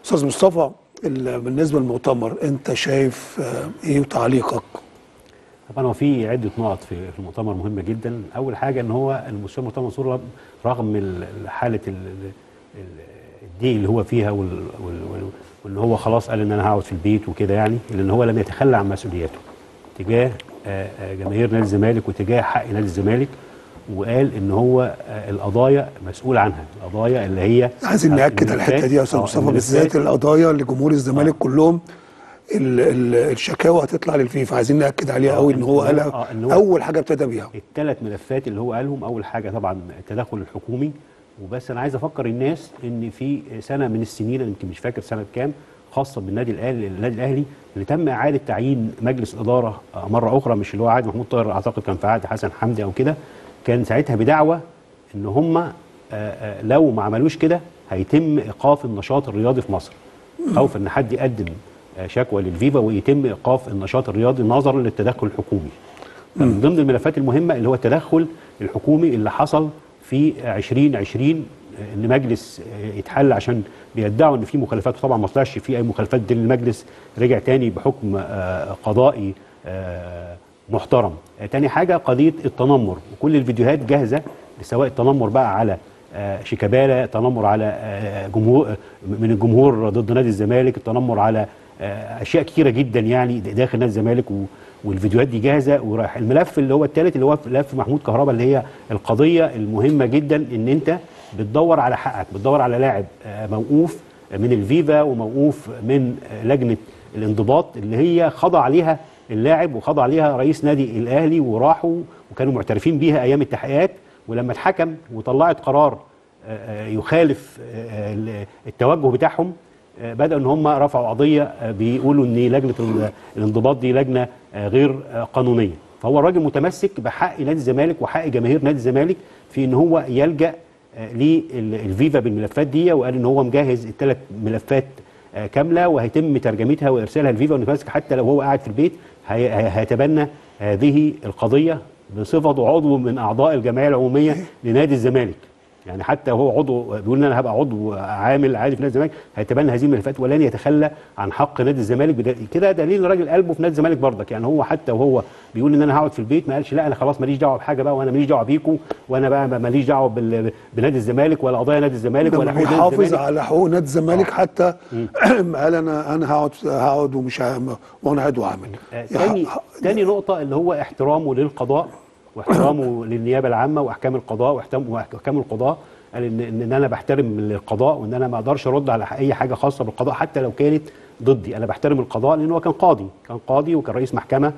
استاذ مصطفى ال- بالنسبه للمؤتمر انت شايف آه، ايه وتعليقك طبعا هو في عده نقط في في المؤتمر مهمه جدا اول حاجه ان هو المستشار مرتضى منصور رغم ال- ال- حاله ال- ال- ال- الضيق اللي هو فيها وال- وال- وال- وان هو خلاص قال ان انا هقعد في البيت وكده يعني لان هو لم يتخلى عن مسؤولياته تجاه آه، آه، جماهير نادي الزمالك وتجاه حق نادي الزمالك وقال ان هو آه، القضايا مسؤول عنها القضايا اللي هي عايزين ناكد على الحته دي يا استاذ آه، مصطفى الملفات- بالذات القضايا لجمهور الزمالك كلهم ال- ال- الشكاوى هتطلع للفيفا عايزين ناكد عليها آه، قوي ان هو إن هو- قالها آه، إن هو- اول حاجه ابتدى بيها الثلاث ملفات اللي هو قالهم اول حاجه طبعا التدخل الحكومي وبس انا عايز افكر الناس ان في سنه من السنين أنا يمكن مش فاكر سنه كام خاصه بالنادي الاهلي النادي الاهلي اللي تم اعاده تعيين مجلس اداره آه، مره اخرى مش اللي هو عهد محمود طاهر اعتقد كان في عهد حسن حمدي او كده كان ساعتها بدعوه ان هم لو ما عملوش كده هيتم ايقاف النشاط الرياضي في مصر خوف ان حد يقدم آه، شكوى للفيفا ويتم ايقاف النشاط الرياضي نظرا للتدخل الحكومي من ضمن الملفات المهمه اللي هو التدخل الحكومي اللي حصل في 2020 ان مجلس يتحل عشان بيدعوا ان في مخالفات وطبعا ما طلعش في اي مخالفات دي المجلس رجع تاني بحكم آه، قضائي آه، محترم آه، تاني حاجه قضيه التنمر وكل الفيديوهات جاهزه سواء التنمر بقى على آه، شيكابالا تنمر على آه، جمهور من الجمهور ضد نادي الزمالك التنمر على آه، اشياء كتيره جدا يعني داخل نادي الزمالك و- والفيديوهات دي جاهزه ورايح الملف اللي هو الثالث اللي هو ملف محمود كهربا اللي هي القضيه المهمه جدا ان انت بتدور على حقك بتدور على لاعب آه، موقوف من الفيفا وموقوف من آه، لجنه الانضباط اللي هي خضع عليها اللاعب وخضع عليها رئيس نادي الاهلي وراحوا وكانوا معترفين بيها ايام التحقيقات ولما اتحكم وطلعت قرار آه، آه، يخالف آه، ال- التوجه بتاعهم آه، بدأوا ان هم رفعوا قضيه آه، بيقولوا ان لجنه ال- الانضباط دي لجنه آه، غير آه، قانونيه فهو الراجل متمسك بحق نادي الزمالك وحق جماهير نادي الزمالك في ان هو يلجا آه، للفيفا بالملفات دي وقال ان هو مجهز الثلاث ملفات آه، كامله وهيتم ترجمتها وارسالها للفيفا ومتمسك حتى لو هو قاعد في البيت هي- هي- هيتبنى هذه القضيه بصفته عضو من اعضاء الجمعيه العموميه لنادي الزمالك يعني حتى هو عضو بيقول ان انا هبقى عضو عامل عادي في نادي الزمالك هيتبنى هذه الملفات ولن يتخلى عن حق نادي الزمالك بدا- كده دليل راجل قلبه في نادي الزمالك برضك يعني هو حتى وهو بيقول ان انا هقعد في البيت ما قالش لا انا خلاص ماليش دعوه بحاجه بقى وانا ماليش دعوه بيكم وانا بقى ماليش دعوه بال- بنادي الزمالك ولا قضايا نادي الزمالك ده ولا حقوق نادي بيحافظ الزمالك على حقوق نادي الزمالك حتى قال انا انا هقعد هقعد ومش ه- وانا قاعد وعامل آه، تاني تاني نقطة اللي هو احترامه للقضاء واحترامه للنيابة العامة واحكام القضاء واحترام واحكام القضاء قال ان ان إن انا بحترم القضاء وان انا ما اقدرش ارد على اي حاجة خاصة بالقضاء حتى لو كانت ضدي انا بحترم القضاء لان هو كان قاضي كان قاضي وكان رئيس محكمة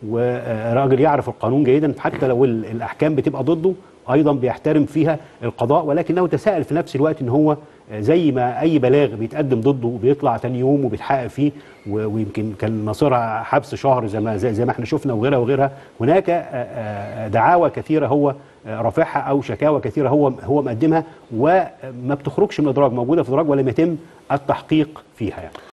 وراجل يعرف القانون جيدا حتى لو ال- الاحكام بتبقى ضده ايضا بيحترم فيها القضاء ولكنه تساءل في نفس الوقت ان هو زي ما اي بلاغ بيتقدم ضده وبيطلع تاني يوم وبيتحقق فيه و- ويمكن كان مصيرها حبس شهر زي ما زي, زي ما احنا شفنا وغيرها وغيرها هناك آه، آه، دعاوى كثيره هو آه، رافعها او شكاوى كثيره هو هو مقدمها وما بتخرجش من ادراج موجوده في ادراج ولم يتم التحقيق فيها يعني